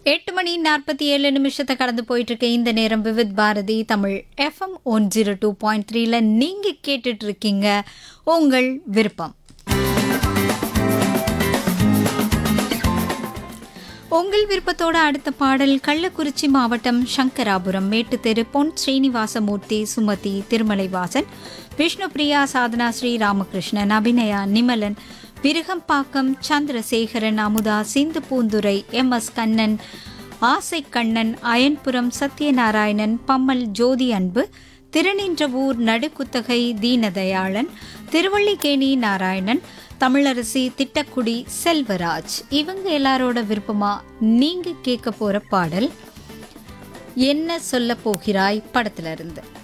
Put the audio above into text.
எட்டு மணி நாற்பத்தி ஏழு நிமிஷத்தை கடந்து போயிட்டு இருக்க இந்த நேரம் Vividh Bharati Tamil FM one zero two point த்ரீல நீங்க கேட்டுட்டு இருக்கீங்க உங்கள் விருப்பம் உங்கள் விருப்பத்தோட அடுத்த பாடல் கள்ளக்குறிச்சி மாவட்டம் சங்கராபுரம் மேட்டுத்தெரு பொன் ஸ்ரீனிவாசமூர்த்தி சுமதி திருமலைவாசன் விஷ்ணுபிரியா சாதனா ஸ்ரீ ராமகிருஷ்ணன் அபிநயா நிமலன் விருகம்பாக்கம் சந்திரசேகரன் அமுதா சிந்து பூந்துரை எம் எஸ் கண்ணன் ஆசை கண்ணன் அயன்புரம் சத்யநாராயணன் பம்மல் ஜோதி அன்பு திருநின்றவூர் நடுக்குத்தகை தீனதயாளன் திருவள்ளிக்கேணி நாராயணன் தமிழரசி திட்டக்குடி செல்வராஜ் இவங்க எல்லாரோட விருப்பமா நீங்க கேட்க போற பாடல் என்ன சொல்ல போகிறாய் படத்துல இருந்து